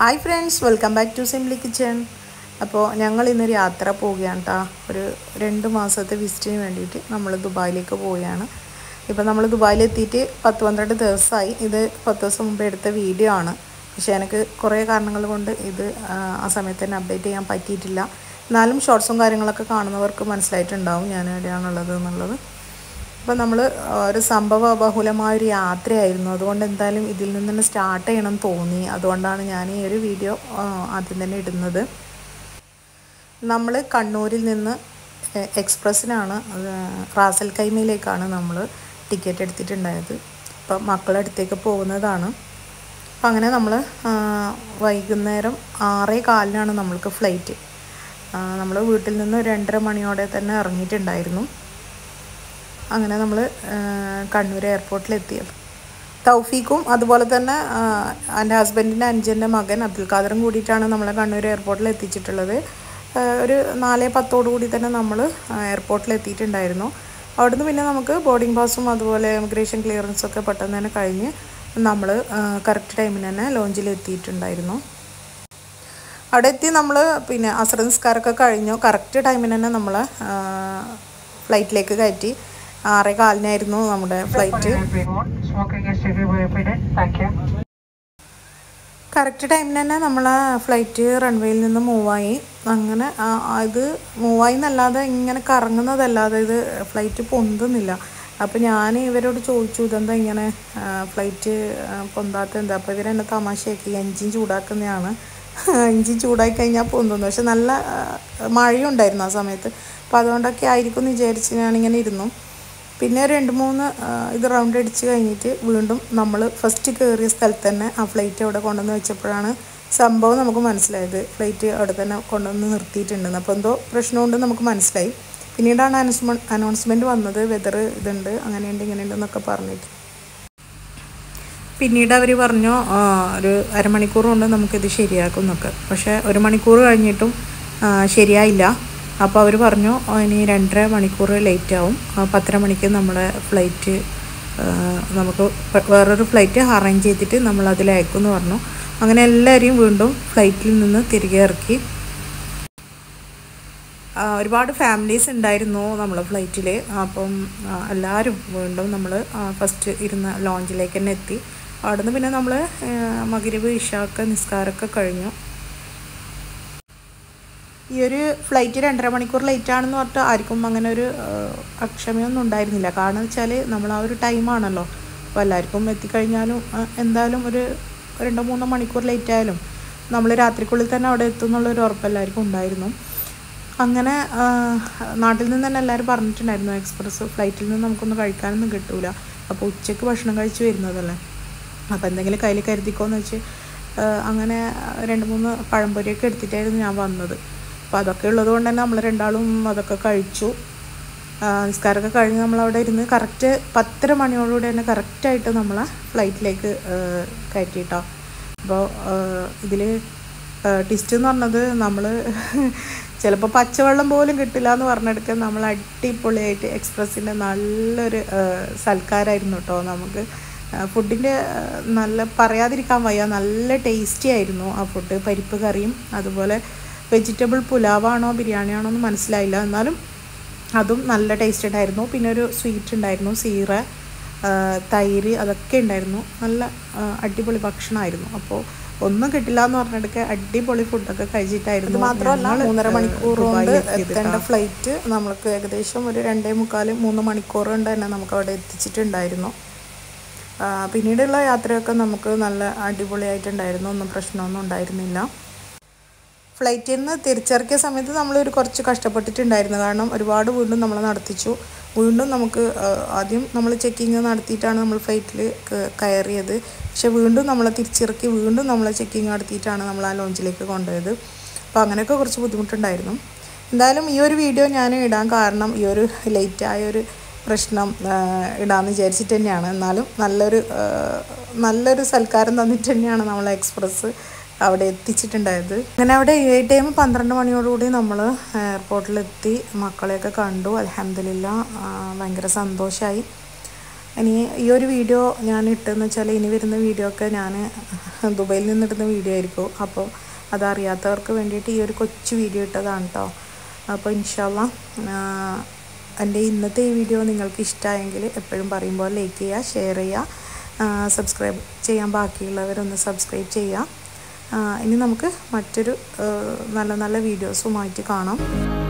Hi friends welcome back to simply kitchen അപ്പോൾ ഞങ്ങൾ ഇന്നൊരു യാത്ര പോവുകയാണ് കേട്ടോ ഒരു രണ്ട് മാസത്തെ വിസിറ്റിന് വേണ്ടിയിട്ട് നമ്മൾ ദുബായിലേക്ക് പോവുകയാണ് ഇപ്പോൾ നമ്മൾ ദുബായിലെത്തിയിട്ട് പത്ത് പന്ത്രണ്ട് ദിവസമായി ഇത് പത്ത് ദിവസം മുമ്പ് എടുത്ത വീഡിയോ ആണ് പക്ഷേ എനിക്ക് കുറേ കാരണങ്ങൾ കൊണ്ട് ഇത് ആ, ആ സമയത്ത് തന്നെ അപ്ഡേറ്റ് ചെയ്യാൻ പറ്റിയിട്ടില്ല എന്നാലും ഷോർട്സും കാര്യങ്ങളൊക്കെ കാണുന്നവർക്ക് മനസ്സിലായിട്ടുണ്ടാവും ഞാൻ എവിടെയാണുള്ളത് എന്നുള്ളത് അപ്പോൾ നമ്മൾ ഒരു സംഭവ ബഹുലമായ ഒരു യാത്രയായിരുന്നു അതുകൊണ്ട് എന്തായാലും ഇതിൽ നിന്ന് തന്നെ സ്റ്റാർട്ട് ചെയ്യണം എന്ന് തോന്നി അതുകൊണ്ടാണ് ഞാൻ ഈ ഒരു വീഡിയോ ആ, ആദ്യം തന്നെ ഇടുന്നത് നമ്മൾ കണ്ണൂരിൽ നിന്ന് എ- എക്സ്പ്രസ്സിനാണ് അത് റാസൽ കൈമയിലേക്കാണ് നമ്മൾ ടിക്കറ്റ് എടുത്തിട്ടുണ്ടായത് അപ്പം മക്കളുടെ അടുത്തേക്ക് പോകുന്നതാണ് അപ്പം അങ്ങനെ നമ്മൾ വൈകുന്നേരം ആറേ കാലിനാണ് നമ്മൾക്ക് ഫ്ലൈറ്റ് നമ്മൾ വീട്ടിൽ നിന്ന് രണ്ടര മണിയോടെ തന്നെ ഇറങ്ങിയിട്ടുണ്ടായിരുന്നു അങ്ങനെ നമ്മൾ കണ്ണൂർ എയർപോർട്ടിലെത്തി തൗഫീഖും അതുപോലെ തന്നെ ആ, എൻ്റെ ഹസ്ബൻഡിൻ്റെ അഞ്ചൻ്റെ മകൻ അബ്ദുൽ ഖാദറും കൂടിയിട്ടാണ് നമ്മളെ കണ്ണൂർ എയർപോർട്ടിൽ എത്തിച്ചിട്ടുള്ളത് ആ, ഒരു നാല് പത്തോടു കൂടി തന്നെ നമ്മൾ എയർപോർട്ടിൽ എത്തിയിട്ടുണ്ടായിരുന്നു അവിടുന്ന് പിന്നെ നമുക്ക് ബോർഡിംഗ് പാസും അതുപോലെ ഇമിഗ്രേഷൻ ക്ലിയറൻസും ഒക്കെ പെട്ടെന്ന് തന്നെ കഴിഞ്ഞ് നമ്മൾ കറക്റ്റ് ടൈമിന് തന്നെ ലോഞ്ചിൽ എത്തിയിട്ടുണ്ടായിരുന്നു അവിടെ എത്തി നമ്മൾ പിന്നെ അസ്ര നിസ്കാരമൊക്കെ കഴിഞ്ഞു കറക്റ്റ് ടൈമിന് തന്നെ നമ്മൾ ഫ്ലൈറ്റിലേക്ക് കയറ്റി ആറേ കാലിനായിരുന്നു നമ്മുടെ flight everyone. Smoking is prohibited. Thank you. Correct ടൈമിന് തന്നെ നമ്മൾ ഫ്ലൈറ്റ് റൺവേയിൽ നിന്ന് മൂവായി അങ്ങനെ ആ- ആ ഇത് മൂവായി എന്നല്ലാതെ ഇങ്ങനെ കറങ്ങുന്നതല്ലാതെ ഇത് ഫ്ലൈറ്റ് പൊന്തുന്നില്ല അപ്പോൾ ഞാൻ ഇവരോട് ചോദിച്ചു ഇതെന്താ ഇങ്ങനെ ഫ്ലൈറ്റ് പൊന്താത്ത എന്താ അപ്പോൾ ഇവരെന്നെ തമാശയാക്കി എൻജിൻ ചൂടാക്കുന്നതാണ് എൻജിൻ ചൂടായി കഴിഞ്ഞാൽ പൊന്തുന്നു പക്ഷെ നല്ല ആ, മഴയുണ്ടായിരുന്നു ആ സമയത്ത് അപ്പോൾ അതുകൊണ്ടൊക്കെ ആയിരിക്കും എന്ന് വിചാരിച്ച് ഞാനിങ്ങനെ ഇരുന്നു പിന്നെ ഒരു രണ്ട് മൂന്ന് ആ, ഇത് റൗണ്ട് അടിച്ച് കഴിഞ്ഞിട്ട് വീണ്ടും നമ്മൾ ഫസ്റ്റ് കയറിയ സ്ഥലത്ത് തന്നെ ആ ഫ്ലൈറ്റ് അവിടെ കൊണ്ടുവന്ന് വെച്ചപ്പോഴാണ് സംഭവം നമുക്ക് മനസ്സിലായത് ഫ്ലൈറ്റ് അവിടെ തന്നെ കൊണ്ടുവന്ന് നിർത്തിയിട്ടുണ്ടെന്ന് അപ്പോൾ എന്തോ പ്രശ്നമുണ്ട് നമുക്ക് മനസ്സിലായി പിന്നീടാണ് അനൗൺസ്മെൻറ്റ് അനൗൺസ്മെൻറ്റ് വന്നത് വെതർ ഇതുണ്ട് അങ്ങനെയുണ്ട് ഇങ്ങനെയുണ്ട് എന്നൊക്കെ പറഞ്ഞിട്ട് പിന്നീട് അവർ പറഞ്ഞു ആ, ഒരു അരമണിക്കൂർ കൊണ്ട് നമുക്കിത് ശരിയാക്കും എന്നൊക്കെ പക്ഷേ ഒരു മണിക്കൂർ കഴിഞ്ഞിട്ടും ആ, ശരിയായില്ല അപ്പോൾ അവർ പറഞ്ഞു "ആ, ഇനി രണ്ടര മണിക്കൂർ ലേറ്റ് ആവും ആ, പത്തര മണിക്ക് നമ്മുടെ ഫ്ലൈറ്റ് ആ, നമുക്ക് പ- വേറൊരു ഫ്ലൈറ്റ് അറേഞ്ച് ചെയ്തിട്ട് നമ്മൾ അതിലയക്കും എന്ന് പറഞ്ഞു അങ്ങനെ എല്ലാവരെയും വീണ്ടും ഫ്ലൈറ്റിൽ നിന്ന് തിരികെ ഇറക്കി ആ, ഒരുപാട് ഫാമിലീസ് ഉണ്ടായിരുന്നു നമ്മൾ ഫ്ലൈറ്റിൽ അപ്പം ആ, എല്ലാവരും വീണ്ടും നമ്മൾ ഫസ്റ്റ് ഇരുന്ന ലോഞ്ചിലേക്ക് തന്നെ എത്തി അവിടുന്ന് പിന്നെ നമ്മൾ മകരിവ് ഇഷാക്ക നിസ്കാരമൊക്കെ കഴിഞ്ഞു ഈ ഒരു ഫ്ലൈറ്റ് രണ്ടര മണിക്കൂർ ലേറ്റ് ആണെന്ന് പറഞ്ഞിട്ട് ആർക്കും അങ്ങനെ ഒരു ആ, അക്ഷമയൊന്നും ഉണ്ടായിരുന്നില്ല കാരണം വെച്ചാൽ നമ്മൾ ആ ഒരു ടൈമാണല്ലോ അപ്പോൾ എല്ലാവർക്കും എത്തിക്കഴിഞ്ഞാലും ആ, എന്തായാലും ഒരു രണ്ടോ മൂന്നോ മണിക്കൂർ ലേറ്റ് ആയാലും നമ്മൾ രാത്രിക്കുള്ളിൽ തന്നെ അവിടെ എത്തും എന്നുള്ളൊരു ഉറപ്പ് എല്ലാവർക്കും ഉണ്ടായിരുന്നു അങ്ങനെ ആ, നാട്ടിൽ നിന്ന് തന്നെ എല്ലാവരും പറഞ്ഞിട്ടുണ്ടായിരുന്നു എക്സ്പ്രസ് ഫ്ലൈറ്റിൽ നിന്ന് നമുക്കൊന്നും കഴിക്കാനൊന്നും കിട്ടൂല അപ്പോൾ ഉച്ചയ്ക്ക് ഭക്ഷണം കഴിച്ച് വരുന്നതല്ലേ അപ്പോൾ എന്തെങ്കിലും കയ്യിൽ കരുതിക്കോന്ന് വെച്ച് ആ, അങ്ങനെ രണ്ട് മൂന്ന് പഴംപൊരിയൊക്കെ എടുത്തിട്ടായിരുന്നു ഞാൻ വന്നത് അപ്പോൾ അതൊക്കെ ഉള്ളത് കൊണ്ട് തന്നെ നമ്മൾ രണ്ടാളും അതൊക്കെ കഴിച്ചു ആ, നിസ്കാരമൊക്കെ കഴിഞ്ഞ് നമ്മളവിടെ ഇരുന്ന് കറക്റ്റ് പത്തര മണിയോടുകൂടി തന്നെ കറക്റ്റായിട്ട് നമ്മളെ ഫ്ലൈറ്റിലേക്ക് കയറ്റിയിട്ടോ അപ്പോൾ ഇതിൽ ടിസ്റ്റ് എന്ന് പറഞ്ഞത് നമ്മൾ ചിലപ്പോൾ പച്ചവെള്ളം പോലും കിട്ടില്ല എന്ന് പറഞ്ഞെടുക്കാൻ നമ്മൾ അടിപൊളിയായിട്ട് എക്സ്പ്രസ്സിൻ്റെ നല്ലൊരു ആ, സൽക്കാരമായിരുന്നു കേട്ടോ നമുക്ക് ഫുഡിൻ്റെ നല്ല പറയാതിരിക്കാൻ വയ്യ നല്ല ടേസ്റ്റി ആയിരുന്നു ആ ഫുഡ് പരിപ്പ് കറിയും അതുപോലെ വെജിറ്റബിൾ പുലാവാണോ ബിരിയാണിയാണോ എന്ന് മനസ്സിലായില്ല എന്നാലും അതും നല്ല ടേസ്റ്റ് ഉണ്ടായിരുന്നു പിന്നെ ഒരു സ്വീറ്റ് ഉണ്ടായിരുന്നു സീറ ആ, തൈര് അതൊക്കെ ഉണ്ടായിരുന്നു നല്ല ആ, അടിപൊളി ഭക്ഷണമായിരുന്നു അപ്പോൾ ഒന്നും കിട്ടില്ല എന്ന് പറഞ്ഞെടുക്കെ അടിപൊളി ഫുഡൊക്കെ കഴിച്ചിട്ടായിരുന്നു മാത്രമല്ല മൂന്നര മണിക്കൂർ കൊണ്ട് എത്തേണ്ട ഫ്ലൈറ്റ് നമ്മൾക്ക് ഏകദേശം ഒരു രണ്ടേ മുക്കാൽ മൂന്ന് മണിക്കൂർ കൊണ്ട് തന്നെ നമുക്ക് അവിടെ എത്തിച്ചിട്ടുണ്ടായിരുന്നു ആ, പിന്നീടുള്ള യാത്രയൊക്കെ നമുക്ക് നല്ല അടിപൊളിയായിട്ടുണ്ടായിരുന്നു ഒന്നും പ്രശ്നമൊന്നും ഉണ്ടായിരുന്നില്ല ഫ്ലൈറ്റിൽ നിന്ന് തിരിച്ചിറക്കിയ സമയത്ത് നമ്മൾ ഒരു കുറച്ച് കഷ്ടപ്പെട്ടിട്ടുണ്ടായിരുന്നു കാരണം ഒരുപാട് വീണ്ടും നമ്മൾ നടത്തിച്ചു വീണ്ടും നമുക്ക് ആ, ആദ്യം നമ്മൾ ചെക്കിങ് നടത്തിയിട്ടാണ് നമ്മൾ ഫ്ലൈറ്റിൽ കയറിയത് പക്ഷെ വീണ്ടും നമ്മളെ തിരിച്ചിറക്കി വീണ്ടും നമ്മളെ ചെക്കിങ് നടത്തിയിട്ടാണ് നമ്മൾ ആ ലോഞ്ചിലേക്ക് കൊണ്ടുപോയത് അപ്പോൾ അങ്ങനെയൊക്കെ കുറച്ച് ബുദ്ധിമുട്ടുണ്ടായിരുന്നു എന്തായാലും ഈ ഒരു വീഡിയോ ഞാൻ ഇടാൻ കാരണം ഈ ഒരു ലേറ്റായ ഒരു പ്രശ്നം ആ, ഇടാമെന്ന് വിചാരിച്ചിട്ട് തന്നെയാണ് എന്നാലും നല്ലൊരു ആ, നല്ലൊരു സൽക്കാരം തന്നിട്ട് തന്നെയാണ് നമ്മളെ എക്സ്പ്രസ് അവിടെ എത്തിച്ചിട്ടുണ്ടായത് അങ്ങനെ അവിടെ യു ഐ ടൈം പന്ത്രണ്ട് മണിയോടുകൂടി നമ്മൾ എയർപോർട്ടിലെത്തി മക്കളെയൊക്കെ കണ്ടു അലഹമില്ല ഭയങ്കര സന്തോഷമായി ഇനി ഈ ഒരു വീഡിയോ ഞാൻ ഇട്ടെന്ന് വെച്ചാൽ ഇനി വരുന്ന വീഡിയോ ഒക്കെ ഞാൻ ദുബൈയിൽ നിന്നിടുന്ന വീഡിയോ ആയിരിക്കും അപ്പോൾ അതറിയാത്തവർക്ക് വേണ്ടിയിട്ട് ഈ ഒരു കൊച്ചു വീഡിയോ ഇട്ടതാണ് കേട്ടോ അപ്പോൾ ഇൻഷാല്ല എൻ്റെ ഇന്നത്തെ ഈ വീഡിയോ നിങ്ങൾക്ക് ഇഷ്ടമായെങ്കിൽ എപ്പോഴും പറയുമ്പോൾ ലൈക്ക് ചെയ്യുക ഷെയർ ചെയ്യുക സബ്സ്ക്രൈബ് ചെയ്യാൻ ബാക്കിയുള്ളവരൊന്ന് സബ്സ്ക്രൈബ് ചെയ്യുക ഇനി നമുക്ക് മറ്റൊരു നല്ല നല്ല വീഡിയോസുമായിട്ട് കാണാം